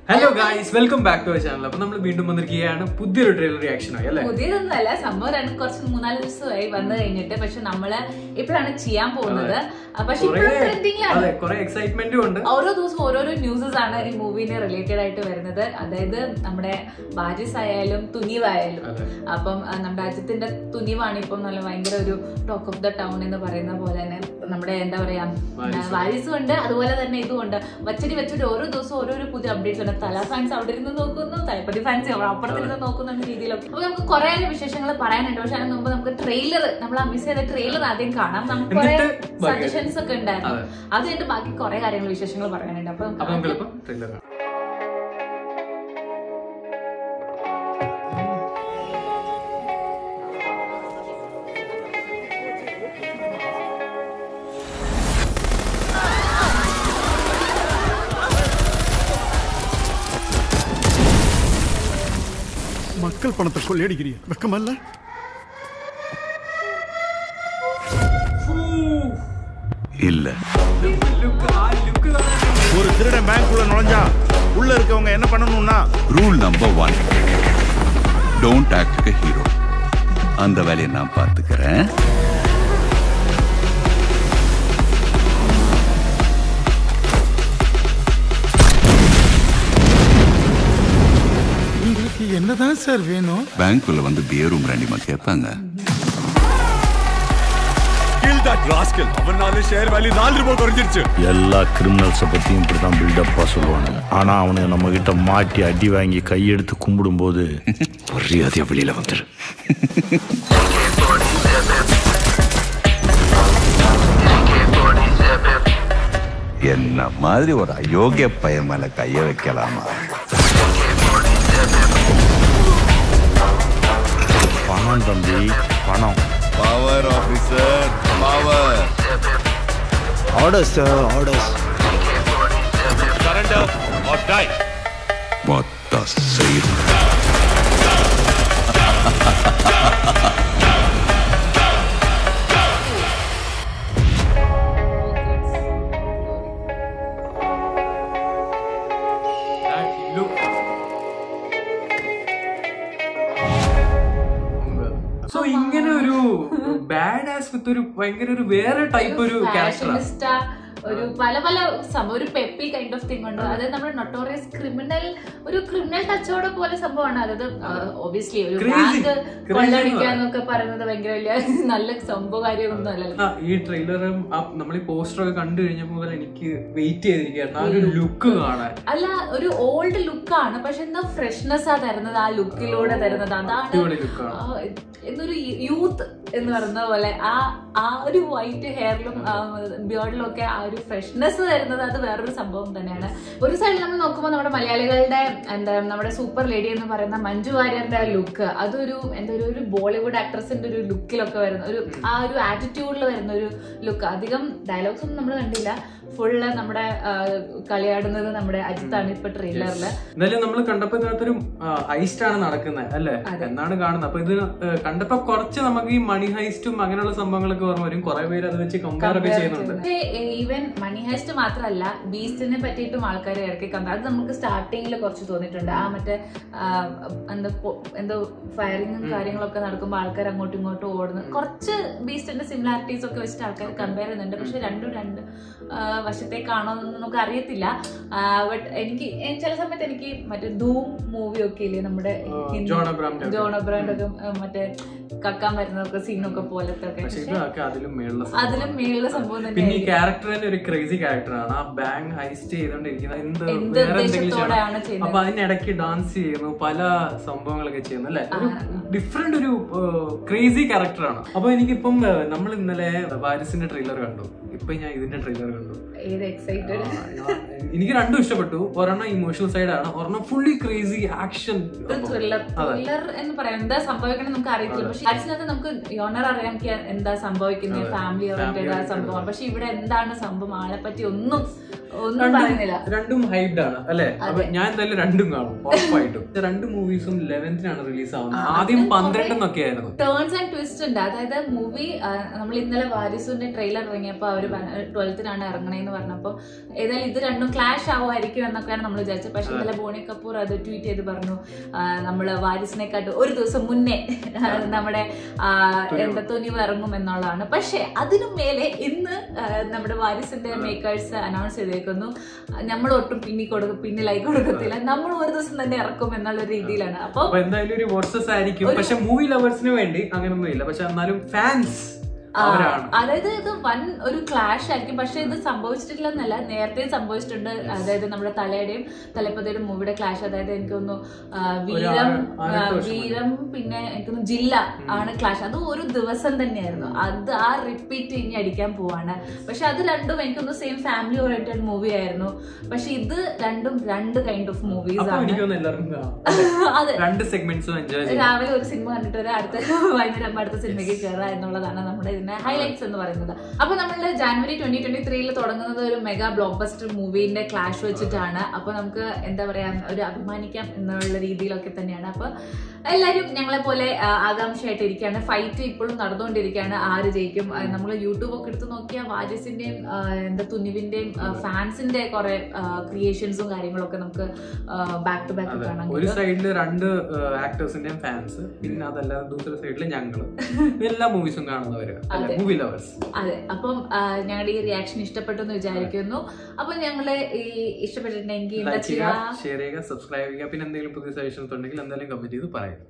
Hello guys welcome back to channel അപ്പൊ നമ്മൾ വീണ്ടും വന്നിരിക്കുകയാണ് പുതിയൊരു ട്രെയിലർ റിയാക്ഷൻ ആയി അല്ലേ പുതിയതൊന്നുമല്ല സംഭവം രണ്ട് കുറച്ച് മൂന്നാല് ദിവസമായി വന്നു കഴിഞ്ഞിട്ട് പക്ഷെ നമ്മള് ഇപ്പോഴാണ് ചെയ്യാൻ പോകുന്നത് ആ, പക്ഷെ കുറെ ഇപ്പോഴും ട്രെൻഡിങ് ആണ് അതെ കുറെ എക്സൈറ്റ്മെന്റും ഉണ്ട് ഓരോ ദിവസവും ഓരോരോ ന്യൂസസ് ആണ് ഈ മൂവിന് റിലേറ്റഡ് ആയിട്ട് വരുന്നത് അതായത് നമ്മുടെ ബാജിസ് ആയാലും തുനിവായാലും അതെ. അപ്പം ആ, നമ്മുടെ അജിത്തിന്റെ തുനിവാണ് ഇപ്പം നല്ല ഭയങ്കര ഒരു ടോക്ക് ഓഫ് ദ ടൗൺ എന്ന് പറയുന്ന പോലെ തന്നെ നമ്മുടെ എന്താ പറയാ വാരിസും. വാരിസും ഉണ്ട് അതുപോലെ തന്നെ ഇതും ഉണ്ട് വച്ചടി വച്ചടി ഓരോ ദിവസവും ഓരോരോ പുതിയ അപ്ഡേറ്റ്സ് ഉണ്ട് തല ഫാൻസ് അവിടെ ഇരുന്ന് നോക്കുന്നു തലപ്പതി ഫാൻസ് അപ്പുറത്തിരുന്ന് നോക്കുന്നു എന്ന രീതിയിലൊക്കെ അപ്പൊ നമുക്ക് കുറെ വിശേഷങ്ങൾ പറയാനുണ്ട് പക്ഷെ അതിന് മുമ്പ് നമുക്ക് ട്രെയിലർ നമ്മൾ മിസ് ചെയ്ത ട്രെയിലർ ആദ്യം കാണാം നമുക്ക് കുറെ എന്നിട്ട് ബാക്കി സജഷൻസ് ഒക്കെ ഉണ്ടായിരുന്നു അതെ. അത് കഴിഞ്ഞിട്ട് ബാക്കി കുറെ കാര്യങ്ങൾ വിശേഷങ്ങൾ പറയാനുണ്ട് അപ്പൊ അപ്പൊ നമുക്ക് ഇപ്പം ട്രെയിലർ കാണാം மக்கள் பணத்தை கொள்ளையடிக்கிறீங்க வெக்கமல்ல இல்ல ലുക്ക് ആ ലുക്ക് കാണാൻ ஒரு திருடன் பேங்க்குள்ள நுழைஞ்சா உள்ள இருக்கவங்க என்ன பண்ணணும்னா rule number one don't act hero அந்த வேலையை நான் பார்த்துக்கிறேன் உங்களுக்கு என்னதான் சார் வேணும் பேங்க்குள்ள வந்து பியரும் ரெண்டிமா கேட்பாங்க அவனால ஷேர் வேல்யூ நாலு ரூபாய் குறைஞ்சிருச்சு எல்லா கிரிமினல்ஸை பற்றியும் இப்படி தான் பில்டப்பாக சொல்லுவாங்க ஆனால் அவனுங்க நம்ம கிட்ட மாட்டி அடி வாங்கி கையெடுத்து கும்பிடும்போது மரியாதையா வெளியில் வந்துரு என்ன மாதிரி ஒரு அயோக்கிய பையன் மேல கைய வைக்கலாமா பணம் தம்பி பணம் power officer power orders sir orders surrender or die மொத்த செய்து സോ ഇങ്ങനെ ഒരു ബാഡ് ആസ് വിത്ത് ഒരു ഭയങ്കര ഒരു വേറെ ടൈപ്പ് ഒരു ക്യാരക്ടറാണ് ഫാഷനിസ്റ്റ ഒരു പല പല സംഭവം ഒരു പെപ്പി കൈൻഡ് ഓഫ് തിങ് ഉണ്ട് അതായത് നമ്മുടെ നൊട്ടോറിയസ് ക്രിമിനൽ ഒരു ക്രിമിനൽ ടച്ചോടെ പോലെ സംഭവമാണ് അതായത് ഒബിയസ്ലി ഒരു Crazy. ബാങ്ക് Crazy കൊള്ളടിക്കാന്നൊക്കെ പറയുന്നത് ഭയങ്കര വലിയ നല്ല സംഭവ കാര്യമൊന്നും അല്ലല്ലോ ആ, ഈ ട്രെയിലറും നമ്മൾ ഈ പോസ്റ്റർ ഒക്കെ കണ്ടു കഴിഞ്ഞപ്പോ മുതൽ എനിക്ക് വെയിറ്റ് ചെയ്തിരിക്കുകയായിരുന്നു ആ ഒരു ലുക്ക് കാണാൻ അല്ല ഒരു ഓൾഡ് ലുക്കാണ് പക്ഷെ എന്താ ഫ്രഷ്നെസ് ആ തരുന്നത് ആ ലുക്കിലൂടെ തരുന്നത് അതാണ് അടിപൊളി ലുക്കാണ് ആ, എന്നൊരു യൂത്ത് എന്ന് പറയുന്ന പോലെ ആ ആ ഒരു വൈറ്റ് ഹെയറിലും ബിയോഡിലും ഒക്കെ ആ ഒരു ഫ്രഷ്നെസ് തരുന്നത് അത് വേറൊരു സംഭവം തന്നെയാണ് ഒരു സൈഡിൽ നമ്മൾ നോക്കുമ്പോൾ നമ്മുടെ മലയാളികളുടെ എന്താ നമ്മുടെ സൂപ്പർ ലേഡി എന്ന് പറയുന്ന മഞ്ജു വാര്യറിന്റെ ലുക്ക് അതൊരു എന്താ ഒരു ഒരു ബോളിവുഡ് ആക്ട്രസിന്റെ ഒരു ലുക്കിലൊക്കെ വരുന്ന ഒരു ആ ഒരു ആറ്റിറ്റ്യൂഡിൽ വരുന്ന ഒരു ലുക്ക് അധികം ഡയലോഗ്സ് ഒന്നും നമ്മൾ കണ്ടില്ല ഫുള്ള് നമ്മുടെ ആ, കളിയാടുന്നത് നമ്മുടെ അജിത്താണ് ഇപ്പൊ ട്രെയിലറിൽ എന്നാലും നമ്മൾ കണ്ടപ്പോ ഇതിനകത്തൊരു ഹൈസ്റ്റ് ആണ് നടക്കുന്നത് അല്ലേ എന്നാണ് കാണുന്നത് അപ്പൊ ഇത് ആ, കണ്ടപ്പോ കുറച്ച് നമുക്ക് ഈ മണി ഹൈസ്റ്റും അങ്ങനെയുള്ള സംഭവങ്ങളൊക്കെ ഓർമ്മ വരും കുറെ പേര് അത് വെച്ച് കമ്പയർ ഒക്കെ ചെയ്യുന്നുണ്ട് ഈവൻ മണി ഹൈസ്റ്റ് മാത്രമല്ല ബീസ്റ്റിനെ പറ്റിയിട്ടും ആൾക്കാർ ഇറക്കി കമ്പയർ അത് നമുക്ക് സ്റ്റാർട്ടിങ്ങിൽ കുറച്ച് തോന്നിയിട്ടുണ്ട് ആ മറ്റേ ആ, എന്താ പൊ- എന്തോ ഫയറിങ്ങും കാര്യങ്ങളൊക്കെ നടക്കുമ്പോൾ ആൾക്കാർ അങ്ങോട്ടും ഇങ്ങോട്ടും ഓടുന്നത് കുറച്ച് ബീസ്റ്റിന്റെ സിമിലാരിറ്റീസ് ഒക്കെ വെച്ചിട്ട് ആൾക്കാർ കമ്പയർ ചെയ്യുന്നുണ്ട് പക്ഷെ രണ്ടും രണ്ട് ആ, വശത്തേക്കാണോ എന്നൊന്നും നമുക്ക് അറിയത്തില്ല ബട്ട് എനിക്ക് എ- ചില സമയത്ത് എനിക്ക് മറ്റേ ധൂം മൂവി ഒക്കെ ഇല്ലേ നമ്മുടെ ഹിന്ദി- ജോൺ അബ്രാമിന്റെ ഒക്കെ. ജോൺ അബ്രാമിന്റെ ഒക്കെ ആ, മറ്റേ കക്കാൻ വരുന്നതൊക്കെ സീനൊക്കെ പോലത്തെ ഒക്കെ പക്ഷെ പക്ഷെ ഇതൊക്കെ അതിലും മേളിലെ അതിലും മേളിലെ സംഭവം പിന്നെ ഈ തന്നെയായിരിക്കും ക്യാരക്ടർ തന്നെ ഒരു ക്രേസി ക്യാരക്ടറാണ് ആ ബാങ്ക് ഹൈസ്റ്റ് ചെയ്തോണ്ടിരിക്കുന്നത് എന്ത് എന്ത് വേറെ എന്തെങ്കിലും ഉദ്ദേശത്തോടെയാണ് ചെയ്യണം ചെയ്യുന്നത്? അപ്പൊ അതിനിടയ്ക്ക് ഡാൻസ് ചെയ്യുന്നു പല സംഭവങ്ങളൊക്കെ ചെയ്യുന്നു അല്ലെ ഒരു ഡിഫറെന്റ് ഒരു ക്രേസി ക്യാരക്ടറാണ് അപ്പൊ എനിക്കിപ്പം ഏഹ്, നമ്മൾ ഇന്നലെ വാരിസിന്റെ ട്രെയിലർ കണ്ടു ഇപ്പൊ ഞാൻ ഇതിന്റെ ട്രെയിലർ കണ്ടു ഏത് എക്സൈറ്റഡ് ആ, ഞാൻ- എനിക്ക് രണ്ടും ഇഷ്ടപ്പെട്ടു ഒരെണ്ണം ഇമോഷണൽ സൈഡ് ആണ് ഒരെണ്ണം fully crazy action thriller thriller എന്ന് പറയാം എന്താ സംഭവിക്കണം നമുക്ക് അറിയത്തില്ല പക്ഷെ അതിനകത്ത് നമുക്ക് യോണർ അറിയാം എനിക്ക് എന്താ സംഭവിക്കുന്നത് ഫാമിലി ഓറിയന്റഡ് ആ സംഭവമാണ് പക്ഷെ ഇവിടെ എന്താണ് സംഭവം ആളെ പറ്റി ഒന്നും ഒന്നും രണ്ടും- പറയുന്നില്ല രണ്ടും ഹൈബ്ഡ് ആണ് അല്ലെ അപ്പൊ ഞാൻ എന്തായാലും രണ്ടും കാണും ഉറപ്പായിട്ടും ഇത് രണ്ട് മൂവീസും ലെവൻത്തിനാണ് റിലീസ് ആവുന്നത് ആദ്യം പന്ത്രണ്ടെന്നൊക്കെ ആയിരുന്നു ടേൺസ് ആൻഡ് ട്വിസ്റ്റ് ഉണ്ട് അതായത് മൂവി നമ്മൾ ഇന്നലെ വാരിസുവിന്റെ ട്രെയിലർ ഇറങ്ങിയപ്പോൾ അവർ ട്വൽത്തിനാണ് ഇറങ്ങണേന്ന് പറഞ്ഞപ്പോൾ ഏതായാലും ഇത് രണ്ടും ക്ലാഷ് ആവുമായിരിക്കും എന്നൊക്കെയാണ് നമ്മൾ വിചാരിച്ചത് പക്ഷെ ഇന്നലെ ബോണി കപൂർ അത് ട്വീറ്റ് ചെയ്ത് പറഞ്ഞു നമ്മൾ വാരിസിനെക്കാട്ട് ഒരു ദിവസം മുന്നേ ആ, നമ്മുടെ ആ, എന്താ തുനിവ് ഇറങ്ങും എന്നുള്ളതാണ് പക്ഷെ അതിനു മേലെ ഇന്ന് ആ, നമ്മുടെ വാരിസിന്റെ മേക്കേഴ്സ് അനൗൺസ് ചെയ്തേക്കുന്നു നമ്മൾ ഒട്ടും പിന്നി കൊടുക്കും പിന്നിലായി കൊടുക്കത്തില്ല നമ്മൾ ഒരു ദിവസം തന്നെ ഇറക്കും എന്നുള്ള രീതിയിലാണ് അപ്പൊ അപ്പൊ എന്തായാലും ഒരു വേഴ്സസ് ആയിരിക്കും പക്ഷെ മൂവി ലവേഴ്സിന് വേണ്ടി അങ്ങനൊന്നും ഇല്ല പക്ഷെ എന്നാലും ഫാൻസ് ആ, അവരാണ് അതായത് ഇത് വൻ ഒരു ക്ലാഷ് ആയിരിക്കും പക്ഷെ ഇത് സംഭവിച്ചിട്ടില്ലെന്നല്ല നേരത്തെ സംഭവിച്ചിട്ടുണ്ട് അതായത് നമ്മുടെ തലയുടെയും തലപ്പതയുടെ മൂവിയുടെ ക്ലാഷ് അതായത് എനിക്ക് തോന്നുന്നു ആ, വീരം ആറ്- ആ, ആറെട്ട് വർഷം വീരം പിന്നെ എനിക്ക് തോന്നുന്നു ജില്ല ആണ് ക്ലാഷ് അത് ഒരു ദിവസം തന്നെയായിരുന്നു അത് ആ റിപ്പീറ്റ് ഇനി അടിക്കാൻ പോവാണ് പക്ഷെ അത് രണ്ടും എനിക്കൊന്ന് സെയിം ഫാമിലി ഓറിയന്റഡ് മൂവി ആയിരുന്നു പക്ഷെ ഇത് രണ്ടും രണ്ട് കൈൻഡ് ഓഫ് മൂവീസ് അപ്പൊ ആണ് എനിക്കൊന്നും എല്ലാവർക്കും കാണാം അതെ രണ്ട് സെഗ്മെന്റ്സും എൻജോയ് ചെയ്യാം രാവിലെ ഒരു സിനിമ കണ്ടിട്ട് ഒരു അടുത്ത വൈകുന്നേരം ആകുമ്പോൾ അടുത്ത സിനിമയ്ക്ക് കയറുക എന്നുള്ളതാണ് നമ്മുടെ ഇതിന്റെ ഹൈലൈറ്റ്സ് എന്ന് പറയുന്നത് അപ്പൊ നമ്മളുടെ ജാനുവരി ട്വന്റി ട്വന്റി ത്രീയിൽ തുടങ്ങുന്നത് ഒരു മെഗാ ബ്ലോക്ക് ബസ്റ്റർ മൂവിന്റെ ക്ലാഷ് വെച്ചിട്ടാണ് അപ്പൊ നമുക്ക് എന്താ പറയാ ഒരു അഭിമാനിക്കാം എന്നുള്ള രീതിയിലൊക്കെ തന്നെയാണ് അപ്പൊ എല്ലാവരും ഞങ്ങളെ പോലെ ആ, ആകാംക്ഷയായിട്ട് ഇരിക്കുകയാണ് ഫൈറ്റ് ഇപ്പോഴും നടന്നുകൊണ്ടിരിക്കുകയാണ് ആര് ജയിക്കും നമ്മൾ യൂട്യൂബ് ഒക്കെ എടുത്ത് നോക്കിയാൽ വാര്യസിന്റെയും ആ, എന്താ തുനിവിന്റെയും ഫാൻസിന്റെ കുറെ ക്രിയേഷൻസും കാര്യങ്ങളൊക്കെ നമുക്ക് ബാക്ക് ടു ബാക്ക് കാണാൻ ഒരു കിട്ടും സൈഡില് രണ്ട് ആക്ടേഴ്സിന്റെയും ഫാൻസ് പിന്നെ അതല്ലാതെ ദൂസര സൈഡില് ഞങ്ങള് എല്ലാ മൂവീസും കാണുന്നവര് അല്ലെ മൂവി ലവേഴ്സ് അതെ അപ്പം ആ, ഞങ്ങളുടെ ഈ റിയാക്ഷൻ ഇഷ്ടപ്പെട്ടു എന്ന് വിചാരിക്കുന്നു അപ്പൊ ഞങ്ങള് ഈ ഇഷ്ടപ്പെട്ടിട്ടുണ്ടെങ്കിൽ എന്താ ലൈക്ക് ചെയ്യുക ചെയ്യുക ഷെയർ ചെയ്യുക സബ്സ്ക്രൈബ് ചെയ്യുക പിന്നെ എന്തെങ്കിലും പുതിയ സജഷൻസ് ഉണ്ടെങ്കിൽ എന്തായാലും കമന്റ് ചെയ്ത് പറയാം